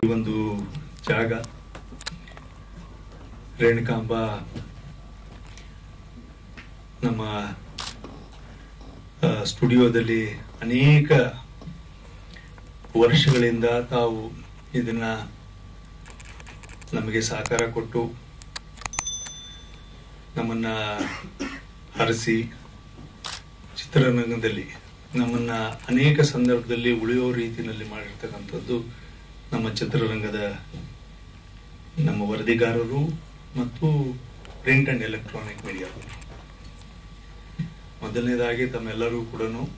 ಈ ಒಂದು ಜಾಗ ರೇಣುಕಾಂಬ ನಮ್ಮ ಆ, ಸ್ಟುಡಿಯೋದಲ್ಲಿ ಅನೇಕ ವರ್ಷಗಳಿಂದ ತಾವು ಇದನ್ನ ನಮಗೆ ಸಹಕಾರ ಕೊಟ್ಟು ನಮ್ಮನ್ನ ಹರಸಿ ಚಿತ್ರರಂಗದಲ್ಲಿ ನಮ್ಮನ್ನ ಅನೇಕ ಸಂದರ್ಭದಲ್ಲಿ ಉಳಿಯೋ ರೀತಿಯಲ್ಲಿ ಮಾಡಿರ್ತಕ್ಕಂಥದ್ದು ನಮ್ಮ ಚಿತ್ರರಂಗದ ನಮ್ಮ ವರದಿಗಾರರು ಮತ್ತು ಪ್ರಿಂಟ್ ಅಂಡ್ ಎಲೆಕ್ಟ್ರಾನಿಕ್ ಮೀಡಿಯಾ ಮೊದಲನೇದಾಗಿ ತಮ್ಮೆಲ್ಲರೂ ಕೂಡ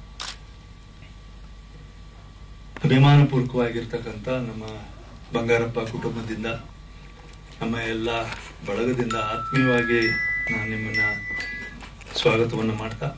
ಅಭಿಮಾನಪೂರ್ವಕವಾಗಿರ್ತಕ್ಕಂಥ ನಮ್ಮ ಬಂಗಾರಪ್ಪ ಕುಟುಂಬದಿಂದ ನಮ್ಮ ಎಲ್ಲ ಬಳಗದಿಂದ ಆತ್ಮೀಯವಾಗಿ ನಾನು ನಿಮ್ಮನ್ನ ಸ್ವಾಗತವನ್ನು ಮಾಡ್ತಾ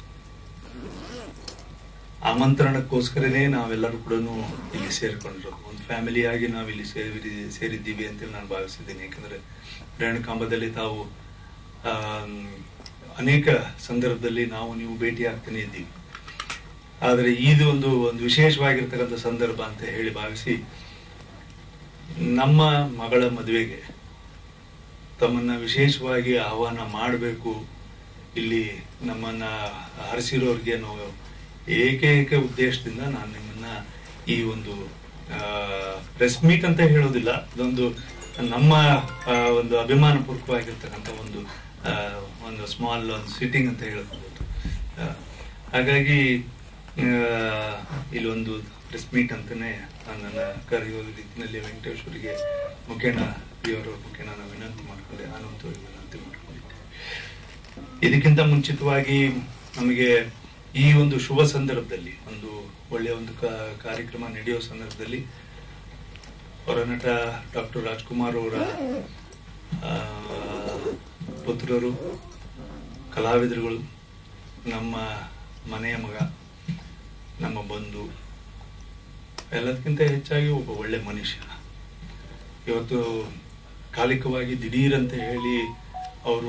ಆಮಂತ್ರಣಕ್ಕೋಸ್ಕರನೇ ನಾವೆಲ್ಲರೂ ಕೂಡ ಇಲ್ಲಿ ಸೇರಿಕೊಂಡ್ರು ಒಂದು ಫ್ಯಾಮಿಲಿಯಾಗಿ ನಾವು ಇಲ್ಲಿ ಸೇರಿ ಸೇರಿದ್ದೀವಿ ಅಂತೇಳಿ ನಾನು ಭಾವಿಸಿದ್ದೀನಿ ಯಾಕಂದ್ರೆ ರೇಣುಕಾಂಬದಲ್ಲಿ ತಾವು ಆಮ್, ಅನೇಕ ಸಂದರ್ಭದಲ್ಲಿ ನಾವು ನೀವು ಭೇಟಿ ಆಗ್ತಾನೆ ಇದ್ದೀವಿ ಆದರೆ ಇದು ಒಂದು ಒಂದು ವಿಶೇಷವಾಗಿರ್ತಕ್ಕಂಥ ಸಂದರ್ಭ ಅಂತ ಹೇಳಿ ಭಾವಿಸಿ ನಮ್ಮ ಮಗಳ ಮದುವೆಗೆ ತಮ್ಮನ್ನ ವಿಶೇಷವಾಗಿ ಆಹ್ವಾನ ಮಾಡಬೇಕು ಇಲ್ಲಿ ನಮ್ಮನ್ನ ಹರಿಸಿರೋರಿಗೆ ನಾವು ಏಕೈಕ ಉದ್ದೇಶದಿಂದ ನಾನು ನಿಮ್ಮನ್ನ ಈ ಒಂದು ಪ್ರೆಸ್ ಮೀಟ್ ಅಂತ ಹೇಳೋದಿಲ್ಲ ಇದೊಂದು ನಮ್ಮ ಆ, ಒಂದು ಅಭಿಮಾನಪೂರ್ವಕವಾಗಿರ್ತಕ್ಕಂಥ ಒಂದು ಆ, ಒಂದು ಸ್ಮಾಲ್ ಒಂದು ಸಿಟ್ಟಿಂಗ್ ಅಂತ ಹೇಳ್ಬೋದು ಆ, ಹಾಗಾಗಿ ಆ, ಇಲ್ಲೊಂದು ಪ್ರೆಸ್ ಮೀಟ್ ಅಂತಾನೆ ನನ್ನನ್ನ ಕರೆಯೋ ರೀತಿಯಲ್ಲಿ ವೆಂಕಟೇಶ್ವರಿಗೆ ಮುಖೇಣ ಇವರ ಮುಖೇಣ ನಾನು ವಿನಂತಿ ಮಾಡ್ಕೊಂಡೆ ಆನಂತವಾಗಿ ವಿನಂತಿ ಮಾಡ್ಕೊಂಡಿದ್ದೆ ಇದಕ್ಕಿಂತ ಮುಂಚಿತವಾಗಿ ನಮಗೆ ಈ ಒಂದು ಶುಭ ಸಂದರ್ಭದಲ್ಲಿ ಒಂದು ಒಳ್ಳೆಯ ಒಂದು ಕಾ- ಕಾರ್ಯಕ್ರಮ ನಡೆಯೋ ಸಂದರ್ಭದಲ್ಲಿ ಹೊರನಟ ಡಾಕ್ಟರ್ ರಾಜ್ಕುಮಾರ್ ಅವರ ಆ, ಪುತ್ರರು ಕಲಾವಿದರುಗಳು ನಮ್ಮ ಮನೆಯ ಮಗ ನಮ್ಮ ಬಂಧು ಎಲ್ಲದಕ್ಕಿಂತ ಹೆಚ್ಚಾಗಿ ಒಬ್ಬ ಒಳ್ಳೆ ಮನುಷ್ಯ ಇವತ್ತು ಕಾಲಿಕವಾಗಿ ದಿಢೀರ್ ಅಂತ ಹೇಳಿ ಅವರು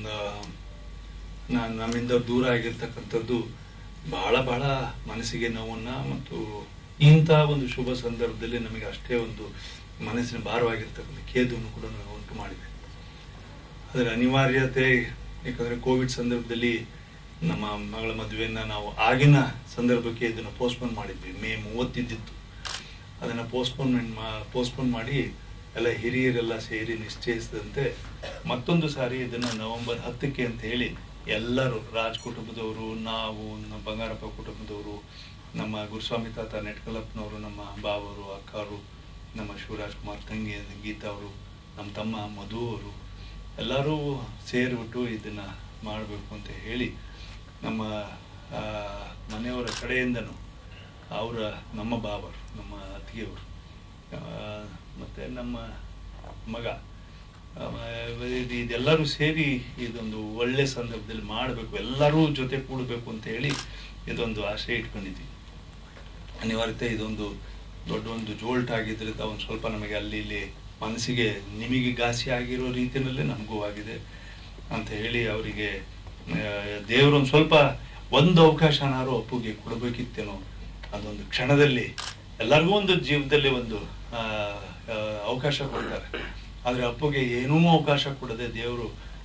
ನಮ್ಮಿಂದ ದೂರ ಆಗಿರ್ತಕ್ಕಂಥದ್ದು ಬಹಳ ಬಹಳ ಮನಸ್ಸಿಗೆ ನೋವನ್ನ ಮತ್ತು ಇಂಥ ಒಂದು ಶುಭ ಸಂದರ್ಭದಲ್ಲಿ ನಮಗೆ ಅಷ್ಟೇ ಒಂದು ಮನಸ್ಸಿನ ಭಾರವಾಗಿರ್ತಕ್ಕಂಥ ಖೇದವನ್ನು ಕೂಡ ನಮಗೆ ಉಂಟು ಮಾಡಿದೆ ಅದರ ಅನಿವಾರ್ಯತೆ ಯಾಕಂದ್ರೆ ಕೋವಿಡ್ ಸಂದರ್ಭದಲ್ಲಿ ನಮ್ಮ ಮಗಳ ಮದುವೆಯನ್ನ ನಾವು ಆಗಿನ ಸಂದರ್ಭಕ್ಕೆ ಇದನ್ನು ಪೋಸ್ಟ್ಪೋನ್ ಮಾಡಿದ್ವಿ ಮೇ ಮೂವತ್ತಿದ್ದಿತ್ತು ಅದನ್ನ ಪೋಸ್ಟ್ಪೋನ್ಮೆಂಟ್ ಪೋಸ್ಟ್ಪೋನ್ ಮಾಡಿ ಎಲ್ಲ ಹಿರಿಯರೆಲ್ಲ ಸೇರಿ ನಿಶ್ಚಯಿಸಿದಂತೆ ಮತ್ತೊಂದು ಸಾರಿ ಇದನ್ನ ನವೆಂಬರ್ ಹತ್ತಕ್ಕೆ ಅಂತ ಹೇಳಿ ಎಲ್ಲರೂ ರಾಜ್ ಕುಟುಂಬದವರು ನಾವು ನಮ್ಮ ಬಂಗಾರಪ್ಪ ಕುಟುಂಬದವರು ನಮ್ಮ ಗುರುಸ್ವಾಮಿ ತಾತ ನೆಟ್ಕಲಪ್ಪನವರು ನಮ್ಮ ಬಾವರು ಅಕ್ಕವರು ನಮ್ಮ ಶಿವರಾಜ್ ಕುಮಾರ್ ತಂಗಿ ಗೀತಾ ಅವರು ನಮ್ಮ ತಮ್ಮ ಮಧು ಅವರು ಎಲ್ಲರೂ ಸೇರಿಬಿಟ್ಟು ಇದನ್ನ ಮಾಡಬೇಕು ಅಂತ ಹೇಳಿ ನಮ್ಮ ಆ, ಮನೆಯವರ ಕಡೆಯಿಂದನೂ ಅವರ ನಮ್ಮ ಬಾವರು ನಮ್ಮ ಅತ್ತಿಗೆಯವರು ಆ, ಮತ್ತೆ ನಮ್ಮ ಮಗ ಆ, ಇದು- ಇದೆಲ್ಲರೂ ಸೇರಿ ಇದೊಂದು ಒಳ್ಳೆ ಸಂದರ್ಭದಲ್ಲಿ ಮಾಡಬೇಕು ಎಲ್ಲರೂ ಜೊತೆ ಕೂಡಬೇಕು ಅಂತ ಹೇಳಿ ಇದೊಂದು ಆಶೆ ಇಟ್ಕೊಂಡಿದ್ವಿ ಅನಿವಾರ್ಯತೆ ಇದೊಂದು ದೊಡ್ಡ ಒಂದು ಜೋಲ್ಟ್ ಆಗಿದ್ರಿಂದ ಒಂದು ಸ್ವಲ್ಪ ನಮಗೆ ಅಲ್ಲಿ ಇಲ್ಲಿ ಮನಸ್ಸಿಗೆ ನಿಮಗೆ ಘಾಸಿ ಆಗಿರೋ ರೀತಿಯಲ್ಲೇ ನಮಗೂ ಆಗಿದೆ ಅಂತ ಹೇಳಿ ಅವರಿಗೆ ದೇವರೊಂದು ಸ್ವಲ್ಪ ಒಂದು ಅವಕಾಶನಾರು ಅಪ್ಪುಗೆ ಕೊಡಬೇಕಿತ್ತೇನೋ ಅದೊಂದು ಕ್ಷಣದಲ್ಲಿ ಎಲ್ಲರಿಗೂ ಒಂದು ಜೀವನದಲ್ಲಿ ಒಂದು ಆ, ಆ, ಅವಕಾಶ ಕೊಡ್ತಾರೆ ಆದ್ರೆ ಅಪ್ಪುಗೆ ಏನೂ ಅವಕಾಶ ಕೊಡದೆ ದೇವರು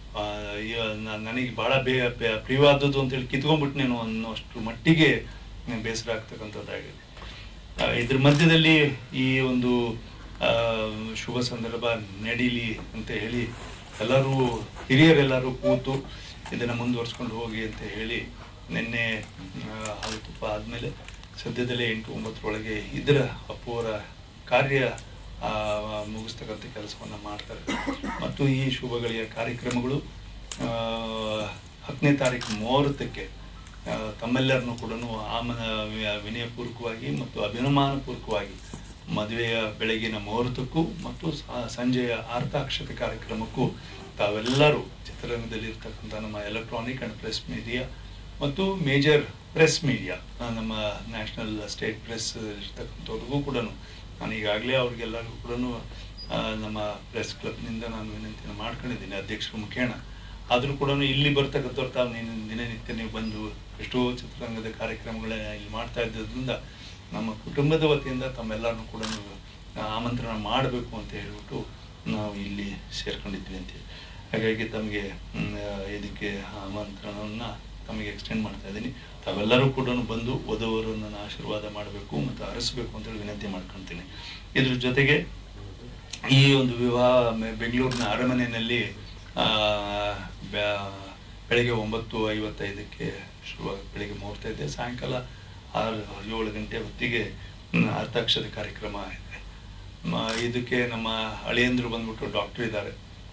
ನನಗೆ ಬಹಳ ಬೇ ಬೇ- ಪ್ರಿಯವಾದದ್ದು ಅಂತೇಳಿ ಕಿತ್ಕೊಂಡ್ಬಿಟ್ನೇನೋ ಅನ್ನೋಷ್ಟು ಮಟ್ಟಿಗೆ ಬೇಸರ ಆಗ್ತಕ್ಕಂಥದ್ದಾಗಿದೆ ಆ, ಇದ್ರ ಮಧ್ಯದಲ್ಲಿ ಈ ಒಂದು ಆ, ಶುಭ ಸಂದರ್ಭ ನಡೀಲಿ ಅಂತ ಹೇಳಿ ಎಲ್ಲರೂ ಹಿರಿಯರೆಲ್ಲರೂ ಕೂತು ಇದನ್ನ ಮುಂದುವರ್ಸ್ಕೊಂಡು ಹೋಗಿ ಅಂತ ಹೇಳಿ ನಿನ್ನೆ ಆ, ಹಾಲು ತುಪ್ಪ ಆದ್ಮೇಲೆ ಸದ್ಯದಲ್ಲೇ ಎಂಟು ಒಂಬತ್ತರೊಳಗೆ ಇದರ ಅಪ್ಪುವರ ಕಾರ್ಯ ಆ, ಮುಗಿಸ್ತಕ್ಕಂಥ ಕೆಲಸವನ್ನ ಮಾಡ್ತಾರೆ ಮತ್ತು ಈ ಶುಭಗಳಿಯ ಕಾರ್ಯಕ್ರಮಗಳು ಆ, ಹತ್ತನೇ ತಾರೀಕು ಮುಹೂರ್ತಕ್ಕೆ ಆ, ತಮ್ಮೆಲ್ಲರನ್ನು ಕೂಡ ಆಮನ ವಿ- ವಿನಯಪೂರ್ವಕವಾಗಿ ಮತ್ತು ಅಭಿಮಾನಪೂರ್ವಕವಾಗಿ ಮದುವೆಯ ಬೆಳಗಿನ ಮುಹೂರ್ತಕ್ಕೂ ಮತ್ತು ಸ- ಸಂಜೆಯ ಆರ್ತಾಕ್ಷತೆ ಕಾರ್ಯಕ್ರಮಕ್ಕೂ ತಾವೆಲ್ಲರೂ ಚಿತ್ರರಂಗದಲ್ಲಿ ಇರ್ತಕ್ಕಂಥ ನಮ್ಮ ಎಲೆಕ್ಟ್ರಾನಿಕ್ ಅಂಡ್ ಪ್ರೆಸ್ ಮೀಡಿಯಾ ಮತ್ತು ಮೇಜರ್ ಪ್ರೆಸ್ ಮೀಡಿಯಾ ನಮ್ಮ ನ್ಯಾಷನಲ್ ಸ್ಟೇಟ್ ಪ್ರೆಸ್ ಇರ್ತಕ್ಕಂಥವ್ರಿಗೂ ಕೂಡ ನಾನು ಈಗಾಗಲೇ ಅವ್ರಿಗೆಲ್ಲರಿಗೂ ಕೂಡ ನಮ್ಮ ಪ್ರೆಸ್ ಕ್ಲಬ್ನಿಂದ ನಾನು ವಿನಂತಿಯನ್ನು ಮಾಡ್ಕೊಂಡಿದ್ದೀನಿ ಅಧ್ಯಕ್ಷರ ಮುಖೇಣ ಆದರೂ ಕೂಡ ಇಲ್ಲಿ ಬರ್ತಕ್ಕಂಥವ್ರು ತಾವು ನೀನು ದಿನನಿತ್ಯ ನೀವು ಬಂದು ಎಷ್ಟೋ ಚಿತ್ರರಂಗದ ಕಾರ್ಯಕ್ರಮಗಳನ್ನ ಇಲ್ಲಿ ಮಾಡ್ತಾ ಇದ್ದರಿಂದ ನಮ್ಮ ಕುಟುಂಬದ ವತಿಯಿಂದ ತಮ್ಮೆಲ್ಲರನ್ನು ಕೂಡ ನೀವು ಆಮಂತ್ರಣ ಮಾಡಬೇಕು ಅಂತ ಹೇಳ್ಬಿಟ್ಟು ನಾವು ಇಲ್ಲಿ ಸೇರ್ಕೊಂಡಿದ್ವಿ ಅಂತೇಳಿ ಹಾಗಾಗಿ ತಮಗೆ ಮ್, ಆ, ಇದಕ್ಕೆ ಆಮಂತ್ರಣವನ್ನು ತಮಗೆ ಎಕ್ಸ್ಟೆಂಡ್ ಮಾಡ್ತಾ ಇದ್ದೀನಿ ತಾವೆಲ್ಲರೂ ಕೂಡ ಬಂದು ವಧುವರನ್ನು ನನ್ನ ಆಶೀರ್ವಾದ ಮಾಡಬೇಕು ಮತ್ತು ಹರಿಸ್ಬೇಕು ಅಂತೇಳಿ ವಿನಂತಿ ಮಾಡ್ಕೊಳ್ತೀನಿ ಇದ್ರ ಜೊತೆಗೆ ಈ ಒಂದು ವಿವಾಹ ಮೆ- ಬೆಂಗಳೂರಿನ ಅರಮನೆಯಲ್ಲಿ ಆ, ಬ್ಯಾ- ಬೆಳಗ್ಗೆ ಒಂಬತ್ತು ಐವತ್ತೈದಕ್ಕೆ ಶುರು ಬೆಳಗ್ಗೆ ಮುಹೂರ್ತ ಇದೆ ಸಾಯಂಕಾಲ ಆರು ಏಳು ಗಂಟೆ ಹೊತ್ತಿಗೆ ಮ್, ಅರ್ಥಾಕ್ಷತೆ ಕಾರ್ಯಕ್ರಮ ಇದೆ ಮ- ಇದಕ್ಕೆ ನಮ್ಮ ಅಳಿಯಂದ್ರು ಬಂದ್ಬಿಟ್ಟು ಡಾಕ್ಟರ್ ಇದ್ದಾರೆ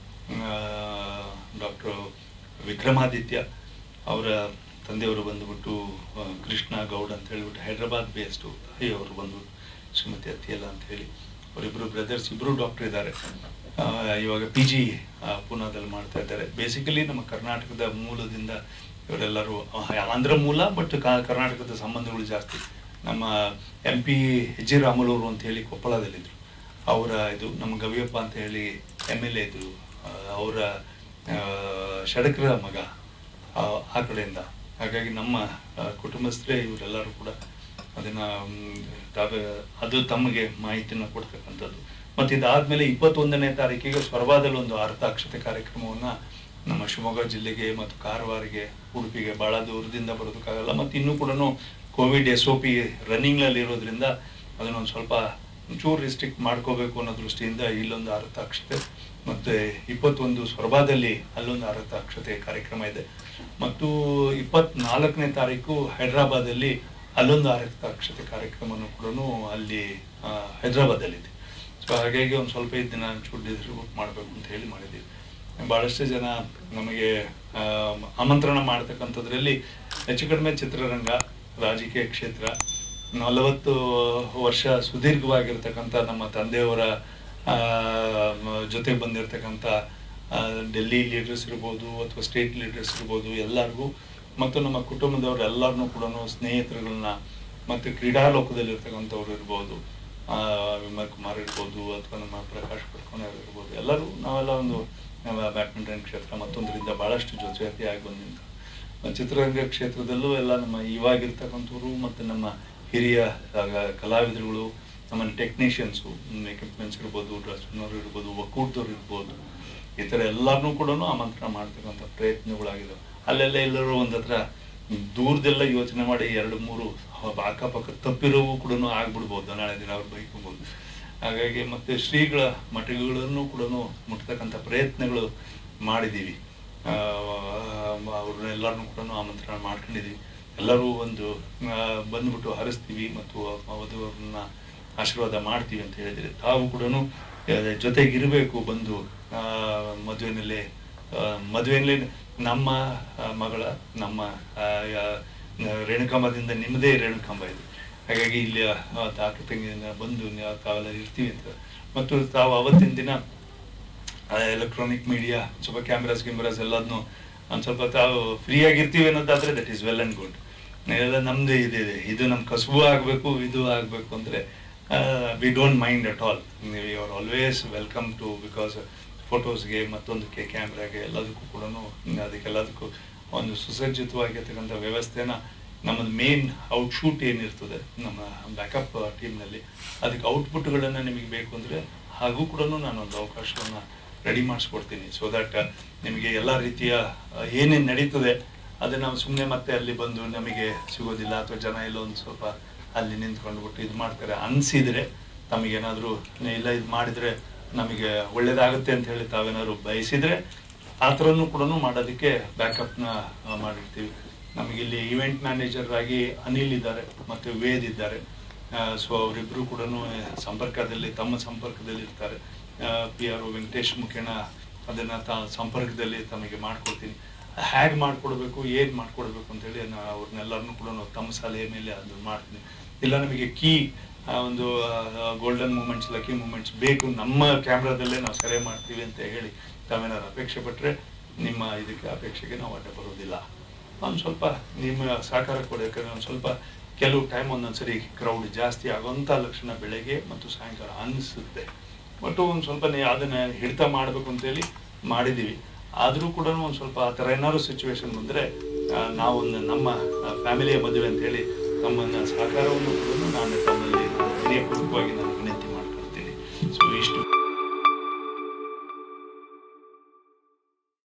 ಡಾಕ್ಟರ್ ವಿಕ್ರಮಾದಿತ್ಯ ಅವರ ತಂದೆಯವರು ಬಂದ್ಬಿಟ್ಟು ಆ, ಕೃಷ್ಣ ಗೌಡ್ ಅಂತ ಹೇಳ್ಬಿಟ್ಟು ಹೈದ್ರಾಬಾದ್ ಬೇಸ್ಡು ಅವರು ಬಂದ್ಬಿಟ್ಟು ಶ್ರೀಮತಿ ಅತ್ತಿಯಲ್ಲ ಅಂತ ಹೇಳಿ ಅವರಿಬ್ಬರು ಬ್ರದರ್ಸ್ ಇಬ್ಬರು ಡಾಕ್ಟರ್ ಇದ್ದಾರೆ ಆ, ಇವಾಗ ಪಿ ಜಿ ಪೂನಾದಲ್ಲಿ ಮಾಡ್ತಾ ಇದ್ದಾರೆ ಬೇಸಿಕಲಿ ನಮ್ಮ ಕರ್ನಾಟಕದ ಮೂಲದಿಂದ ಇವರೆಲ್ಲರೂ ಆ, ಆಂಧ್ರ ಮೂಲ ಬಟ್ ಕರ್ನಾಟಕದ ಸಂಬಂಧಗಳು ಜಾಸ್ತಿ ನಮ್ಮ ಎಂ ಪಿ ಎಚ್ ಜಿ ರಾಮುಲೂರು ಅಂತ ಹೇಳಿ ಕೊಪ್ಪಳದಲ್ಲಿದ್ದರು ಅವರ ಇದು ನಮ್ಮ ಗವಿಯಪ್ಪ ಅಂತ ಹೇಳಿ ಎಮ್ ಎಲ್ ಎ ಇದ್ರು ಆ, ಅವರ ಆ, ಷಡಕರ ಮಗ ಆ ಆ ಕಡೆಯಿಂದ ಹಾಗಾಗಿ ನಮ್ಮ ಆ, ಕುಟುಂಬಸ್ಥರೇ ಇವರೆಲ್ಲರೂ ಕೂಡ ಅದನ್ನ ಮ್, ತಾವೇ ಅದು ತಮಗೆ ಮಾಹಿತಿಯನ್ನು ಕೊಡ್ತಕ್ಕಂಥದ್ದು ಮತ್ತು ಇದಾದ್ಮೇಲೆ ಇಪ್ಪತ್ತೊಂದನೇ ತಾರೀಕಿಗೆ ಸ್ವರ್ವಾದಲ್ಲಿ ಒಂದು ಅರ್ಥಾಕ್ಷತೆ ಕಾರ್ಯಕ್ರಮವನ್ನ ನಮ್ಮ ಶಿವಮೊಗ್ಗ ಜಿಲ್ಲೆಗೆ ಮತ್ತು ಕಾರವಾರಿಗೆ ಉಡುಪಿಗೆ ಬಹಳ ದೂರದಿಂದ ಬರೋದಕ್ಕಾಗಲ್ಲ ಮತ್ತು ಇನ್ನೂ ಕೂಡ ಕೋವಿಡ್ ಎಸ್ ಒ ಪಿ ರನ್ನಿಂಗ್ನಲ್ಲಿ ಇರೋದ್ರಿಂದ ಅದನ್ನೊಂದು ಸ್ವಲ್ಪ ಚೂರು ರಿಸ್ಟ್ರಿಕ್ಟ್ ಮಾಡ್ಕೋಬೇಕು ಅನ್ನೋ ದೃಷ್ಟಿಯಿಂದ ಇಲ್ಲೊಂದು ಅರ್ಥಾಕ್ಷತೆ ಮತ್ತೆ ಇಪ್ಪತ್ತೊಂದು ಸ್ವರ್ಭಾದಲ್ಲಿ ಅಲ್ಲೊಂದು ಅರ್ಥಾಕ್ಷತೆ ಕಾರ್ಯಕ್ರಮ ಇದೆ ಮತ್ತು ಇಪ್ಪತ್ನಾಲ್ಕನೇ ತಾರೀಕು ಹೈದರಾಬಾದಲ್ಲಿ ಅಲ್ಲೊಂದು ಅರ್ಥಾಕ್ಷತೆ ಕಾರ್ಯಕ್ರಮನೂ ಕೂಡ ಅಲ್ಲಿ ಆ, ಹೈದರಾಬಾದಲ್ಲಿದೆ ಸೊ ಹಾಗಾಗಿ ಒಂದು ಸ್ವಲ್ಪ ದಿನ ಚೂರು ಡಿಸ್ಟ್ರಿಬ್ಯೂಟ್ ಮಾಡಬೇಕು ಅಂತ ಹೇಳಿ ಮಾಡಿದ್ದೀವಿ ಬಹಳಷ್ಟು ಜನ ನಮಗೆ ಆ, ಆಮಂತ್ರಣ ಮಾಡ್ತಕ್ಕಂಥದ್ರಲ್ಲಿ ಹೆಚ್ಚು ಕಡಿಮೆ ಚಿತ್ರರಂಗ ರಾಜಕೀಯ ಕ್ಷೇತ್ರ ನಲವತ್ತು ವರ್ಷ ಸುದೀರ್ಘವಾಗಿರ್ತಕ್ಕಂಥ ನಮ್ಮ ತಂದೆಯವರ ಆ, ಮ- ಜೊತೆ ಬಂದಿರತಕ್ಕಂಥ ಆ, ಡೆಲ್ಲಿ ಲೀಡರ್ಸ್ ಇರ್ಬೋದು ಅಥವಾ ಸ್ಟೇಟ್ ಲೀಡರ್ಸ್ ಇರ್ಬೋದು ಎಲ್ಲರಿಗೂ ಮತ್ತು ನಮ್ಮ ಕುಟುಂಬದವ್ರು ಎಲ್ಲರನ್ನೂ ಕೂಡ ಸ್ನೇಹಿತರುಗಳನ್ನ ಮತ್ತು ಕ್ರೀಡಾ ಲೋಕದಲ್ಲಿರ್ತಕ್ಕಂಥವ್ರು ಇರ್ಬೋದು ಆ, ವಿಮಲ್ ಕುಮಾರ್ ಇರ್ಬೋದು ಅಥವಾ ನಮ್ಮ ಪ್ರಕಾಶ್ ಪಡ್ಕೋನವ್ರು ಇರ್ಬೋದು ಎಲ್ಲರೂ ನಾವೆಲ್ಲ ಒಂದು ಬ್ಯಾಡ್ಮಿಂಟನ್ ಕ್ಷೇತ್ರ ಮತ್ತೊಂದರಿಂದ ಬಹಳಷ್ಟು ಜೊತೆಯಾಗಿ ಬಂದಿದ್ದು ಚಿತ್ರರಂಗ ಕ್ಷೇತ್ರದಲ್ಲೂ ಎಲ್ಲ ನಮ್ಮ ಇವಾಗಿರ್ತಕ್ಕಂಥವ್ರು ಮತ್ತು ನಮ್ಮ ಹಿರಿಯ ಆಗ ಕಲಾವಿದರುಗಳು ನಮ್ಮ ಟೆಕ್ನಿಷಿಯನ್ಸು ಮೇಕಪ್ ಮೆನ್ಸ್ ಇರ್ಬೋದು ಡ್ರೆಸ್ನವ್ರು ಇರ್ಬೋದು ಒಕ್ಕೂಟದವ್ರು ಇರ್ಬೋದು ಈ ಥರ ಎಲ್ಲರನ್ನೂ ಕೂಡ ಆಮಂತ್ರಣ ಮಾಡ್ತಕ್ಕಂಥ ಪ್ರಯತ್ನಗಳಾಗಿದ್ದಾವೆ ಅಲ್ಲೆಲ್ಲ ಎಲ್ಲರೂ ಒಂದು ಹತ್ರ ದೂರದೆಲ್ಲ ಯೋಚನೆ ಮಾಡಿ ಎರಡು ಮೂರು ಅಕ್ಕಪಕ್ಕ ತಪ್ಪಿರೋವು ಕೂಡ ಆಗ್ಬಿಡ್ಬೋದು ನಾಳೆ ದಿನ ಅವ್ರು ಬೈಕೋಬೋದು ಹಾಗಾಗಿ ಮತ್ತೆ ಶ್ರೀಗಳ ಮಠಗಳನ್ನು ಕೂಡ ಮುಟ್ತಕ್ಕಂಥ ಪ್ರಯತ್ನಗಳು ಮಾಡಿದ್ದೀವಿ ಆ, ಅವ್ರನ್ನ ಎಲ್ಲರನ್ನೂ ಕೂಡ ಆಮಂತ್ರಣ ಮಾಡ್ಕೊಂಡಿದ್ದೀವಿ ಎಲ್ಲರೂ ಒಂದು ಆ, ಬಂದ್ಬಿಟ್ಟು ಹರಿಸ್ತೀವಿ ಮತ್ತು ವಧುವರನ್ನ ಆಶೀರ್ವಾದ ಮಾಡ್ತೀವಿ ಅಂತ ಹೇಳಿದ್ರೆ ತಾವು ಕೂಡ ಜೊತೆಗಿರಬೇಕು ಬಂದು ಆ, ಮದುವೆನಲ್ಲಿ ಆ, ಮದುವೆಯಲ್ಲಿ ನಮ್ಮ ಆ, ಮಗಳ ನಮ್ಮ ಆ, ಯಾ- ರೇಣುಕಾಂಬದಿಂದ ನಿಮ್ಮದೇ ರೇಣುಕಾಂಬ ಇದು ಹಾಗಾಗಿ ಇಲ್ಲಿ ತಾಕ ತಂಗಿನ ಬಂದು ನೀವು ತಾವೆಲ್ಲ ಇರ್ತೀವಿ ಅಂತ ಮತ್ತು ತಾವು ಅವತ್ತಿನ ದಿನ ಎಲೆಕ್ಟ್ರಾನಿಕ್ ಮೀಡಿಯಾ ಸ್ವಲ್ಪ ಕ್ಯಾಮ್ರಾಸ್ ಗಿಮ್ರಾಸ್ ಎಲ್ಲದನ್ನು ಒಂದು ಸ್ವಲ್ಪ ತಾವು ಫ್ರೀ ಆಗಿರ್ತೀವಿ ಅನ್ನೋದಾದ್ರೆ that is well and good ಎಲ್ಲ ನಮ್ದು ಇದೆ ಇದು ನಮ್ಮ ಕಸುಬು ಆಗಬೇಕು ಇದು ಆಗಬೇಕು ಅಂದರೆ we don't mind at all you are always welcome to because ಫೋಟೋಸ್ಗೆ ಮತ್ತೊಂದಕ್ಕೆ ಕ್ಯಾಮ್ರಾಗೆ ಎಲ್ಲದಕ್ಕೂ ಕೂಡ ಅದಕ್ಕೆಲ್ಲದಕ್ಕೂ ಒಂದು ಸುಸಜ್ಜಿತವಾಗಿರ್ತಕ್ಕಂಥ ವ್ಯವಸ್ಥೆನ ನಮ್ಮದು ಮೇನ್ ಔಟ್ಶೂಟ್ ಏನಿರ್ತದೆ ನಮ್ಮ ಬ್ಯಾಕಪ್ ಟೀಮ್ನಲ್ಲಿ ಅದಕ್ಕೆ ಔಟ್ಪುಟ್ಗಳನ್ನು ನಿಮಗೆ ಬೇಕು ಅಂದರೆ ಹಾಗೂ ಕೂಡ ನಾನೊಂದು ಅವಕಾಶವನ್ನು ರೆಡಿ ಮಾಡಿಸ್ಕೊಡ್ತೀನಿ ಸೊ ದಟ್ ನಿಮಗೆ ಎಲ್ಲ ರೀತಿಯ ಏನೇನು ನಡೀತದೆ ಅದನ್ನ ನಾವು ಸುಮ್ಮನೆ ಮತ್ತೆ ಅಲ್ಲಿ ಬಂದು ನಮಗೆ ಸಿಗೋದಿಲ್ಲ ಅಥವಾ ಜನ ಎಲ್ಲೋ ಒಂದು ಸ್ವಲ್ಪ ಅಲ್ಲಿ ನಿಂತ್ಕೊಂಡ್ಬಿಟ್ಟು ಇದು ಮಾಡ್ತಾರೆ ಅನಿಸಿದ್ರೆ ತಮಗೇನಾದರೂ ಇಲ್ಲ ಇದು ಮಾಡಿದ್ರೆ ನಮಗೆ ಒಳ್ಳೇದಾಗುತ್ತೆ ಅಂತ ಹೇಳಿ ತಾವೇನಾದ್ರು ಬಯಸಿದ್ರೆ ಆ ಥರನೂ ಕೂಡ ಮಾಡೋದಕ್ಕೆ ಬ್ಯಾಕಪ್ನ ಮಾಡಿರ್ತೀವಿ ನಮಗೆ ಇಲ್ಲಿ ಇವೆಂಟ್ ಮ್ಯಾನೇಜರ್ ಆಗಿ ಅನಿಲ್ ಇದ್ದಾರೆ ಮತ್ತು ವೇದ್ ಇದ್ದಾರೆ ಸೊ ಅವರಿಬ್ಬರು ಕೂಡ ಸಂಪರ್ಕದಲ್ಲಿ ತಮ್ಮ ಸಂಪರ್ಕದಲ್ಲಿ ಇರ್ತಾರೆ ಪಿ ಆರ್ ವೆಂಕಟೇಶ್ ಮುಖೇಣ ಅದನ್ನ ತಾ ಸಂಪರ್ಕದಲ್ಲಿ ತಮಗೆ ಮಾಡ್ಕೊಡ್ತೀನಿ ಹೇಗೆ ಮಾಡ್ಕೊಡ್ಬೇಕು ಏನು ಮಾಡ್ಕೊಡ್ಬೇಕು ಅಂತೇಳಿ ನಾ- ಅವ್ರನ್ನೆಲ್ಲರನ್ನೂ ಕೂಡ ನಾವು ತಮ್ಮ ಸಲಹೆ ಮೇಲೆ ಅದು ಮಾಡ್ತೀನಿ ಇಲ್ಲ ನಮಗೆ ಕೀ ಒಂದು ಗೋಲ್ಡನ್ ಮೂಮೆಂಟ್ಸ್ ಲಕ್ಕಿ ಮೂಮೆಂಟ್ಸ್ ಬೇಕು ನಮ್ಮ ಕ್ಯಾಮ್ರಾದಲ್ಲೇ ನಾವು ಸೆರೆ ಮಾಡ್ತೀವಿ ಅಂತ ಹೇಳಿ ತಾವೇನಾದ್ರು ಅಪೇಕ್ಷೆ ಪಟ್ಟರೆ ನಿಮ್ಮ ಇದಕ್ಕೆ ಅಪೇಕ್ಷೆಗೆ ನಾವು ಅಡ್ಡ ಬರೋದಿಲ್ಲ ಒಂದು ಸ್ವಲ್ಪ ನಿಮ್ಮ ಸಹಕಾರ ಕೊಡಿ ಯಾಕಂದ್ರೆ ಒಂದು ಸ್ವಲ್ಪ ಕೆಲವು ಟೈಮ್ ಒಂದೊಂದ್ಸರಿ ಕ್ರೌಡ್ ಜಾಸ್ತಿ ಆಗೋಂಥ ಲಕ್ಷಣ ಬೆಳಗ್ಗೆ ಮತ್ತು ಸಾಯಂಕಾಲ ಅನಿಸುತ್ತೆ ಬಟ್ ಒಂದು ಸ್ವಲ್ಪ ನೀವು ಅದನ್ನ ಹಿಡಿತ ಮಾಡಬೇಕು ಅಂತೇಳಿ ಮಾಡಿದ್ದೀವಿ ಆದರೂ ಕೂಡ ಒಂದು ಸ್ವಲ್ಪ ಆ ಥರ ಏನಾದ್ರು ಸಿಚುವೇಶನ್ ಬಂದರೆ ನಾವೊಂದು ನಮ್ಮ ಫ್ಯಾಮಿಲಿಯ ಮದುವೆ ಅಂತ ಹೇಳಿ ತಮ್ಮನ್ನ ಸಹಕಾರವನ್ನು ಕೂಡ ನಾನು ತಮ್ಮಲ್ಲಿ ವಿನಯಪೂರ್ವಕವಾಗಿ ನಾನು